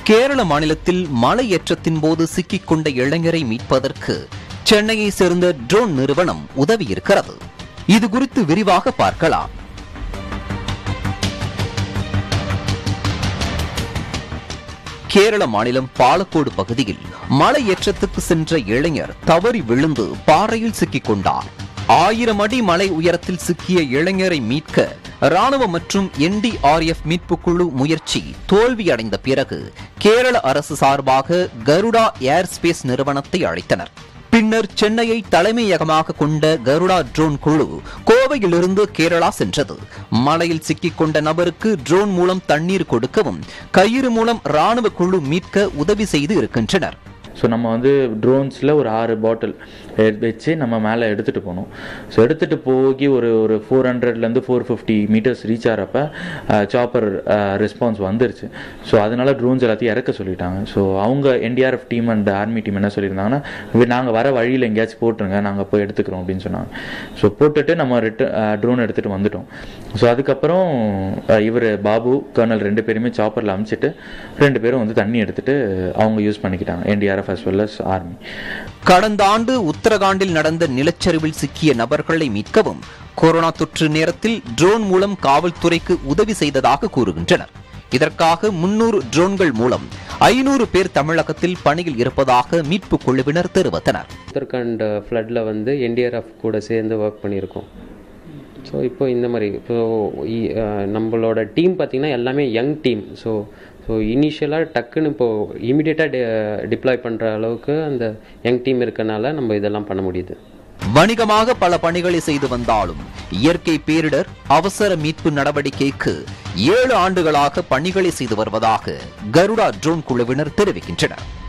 கேரள மாநிலத்தில் மலையேற்றத்தின் போது சிக்கிக்கொண்ட இளைஞரை மீட்பதற்கு சென்னையை சேர்ந்த ட்ரோன் நிறுவனம் உதவியிருக்கிறது இது குறித்து விரிவாக பார்க்கலாம் கேரள மாநிலம் பாலக்கோடு பகுதியில் மலையேற்றத்துக்கு சென்ற இளைஞர் தவறி விழுந்து பாறையில் சிக்கிக் கொண்டார் ஆயிரம் அடி மலை உயரத்தில் சிக்கிய இளைஞரை மீட்க ராணுவ மற்றும் என்டிஆர்எஃப் மீட்பு குழு முயற்சி தோல்வியடைந்த பிறகு கேரள அரசு சார்பாக கருடா ஏர் ஸ்பேஸ் நிறுவனத்தை அழைத்தனர் பின்னர் சென்னையை தலைமையகமாக கொண்ட கருடா ட்ரோன் குழு கோவையிலிருந்து கேரளா சென்றது மலையில் சிக்கிக் கொண்ட நபருக்கு ட்ரோன் மூலம் தண்ணீர் கொடுக்கவும் கயிறு மூலம் ராணுவ குழு மீட்க உதவி செய்து இருக்கின்றனர் ஸோ நம்ம வந்து ட்ரோன்ஸில் ஒரு ஆறு பாட்டில் வச்சு நம்ம மேலே எடுத்துகிட்டு போனோம் ஸோ எடுத்துகிட்டு போகி ஒரு ஒரு ஃபோர் ஹண்ட்ரட்லேருந்து ஃபோர் ஃபிஃப்டி மீட்டர்ஸ் ரீச் ஆகிறப்ப சாப்பர் ரெஸ்பான்ஸ் வந்துருச்சு ஸோ அதனால ட்ரோன்ஸ் எல்லாத்தையும் இறக்க சொல்லிட்டாங்க ஸோ அவங்க NDRF team and army team என்ன சொல்லியிருந்தாங்கன்னா நாங்கள் வர வழியில் எங்கேயாச்சும் போட்டுருங்க நாங்கள் போய் எடுத்துக்கிறோம் அப்படின்னு சொன்னாங்க ஸோ போட்டுட்டு நம்ம ரிட்டு ட்ரோன் எடுத்துகிட்டு வந்துட்டோம் ஸோ அதுக்கப்புறம் இவர் பாபு கர்னல் ரெண்டு பேருமே சாப்பரில் அமுச்சிட்டு ரெண்டு பேரும் வந்து தண்ணி எடுத்துட்டு அவங்க யூஸ் பண்ணிக்கிட்டாங்க NDRF as well as army கடந்த ஆண்டு உத்தரகாண்டில் நடந்த நிலச்சரிவில் சிக்கிய நபர்களை மீட்கவும் கொரோனா தொற்று நேரத்தில் ட்ரோன் மூலம் காவல்துறைக்கு உதவி செய்ததாக கூறுகின்றனர் இதற்காக முன்னூறு ட்ரோன்கள் மூலம் ஐநூறு பேர் தமிழகத்தில் பணியில் இருப்பதாக மீட்பு குழுவினர் தெரிவித்தனர் உத்தரகாண்ட் ஃப்ளட்டில் வந்து என்டிஆர்எஃப் கூட சேர்ந்து ஒர்க் பண்ணியிருக்கோம் ஸோ இப்போ இந்த மாதிரி இப்போ இ- அஹ் நம்மளோட டீம் பார்த்திங்கன்னா எல்லாமே யங் டீம் ஸோ ஸோ இனிஷியலாக டக்குன்னு இப்போது இமிடியேட்டாக டிப்ளாய் பண்ணுற அளவுக்கு அந்த யங் டீம் இருக்கனால நம்ம இதெல்லாம் பண்ண முடியுது வணிகமாக பல பணிகளை செய்து வந்தாலும் இயற்கை பேரிடர் அவசர மீட்பு நடவடிக்கைக்கு ஏழு ஆண்டுகளாக பணிகளை செய்து வருவதாக கருடா ட்ரோன் குழுவினர் தெரிவிக்கின்றனர்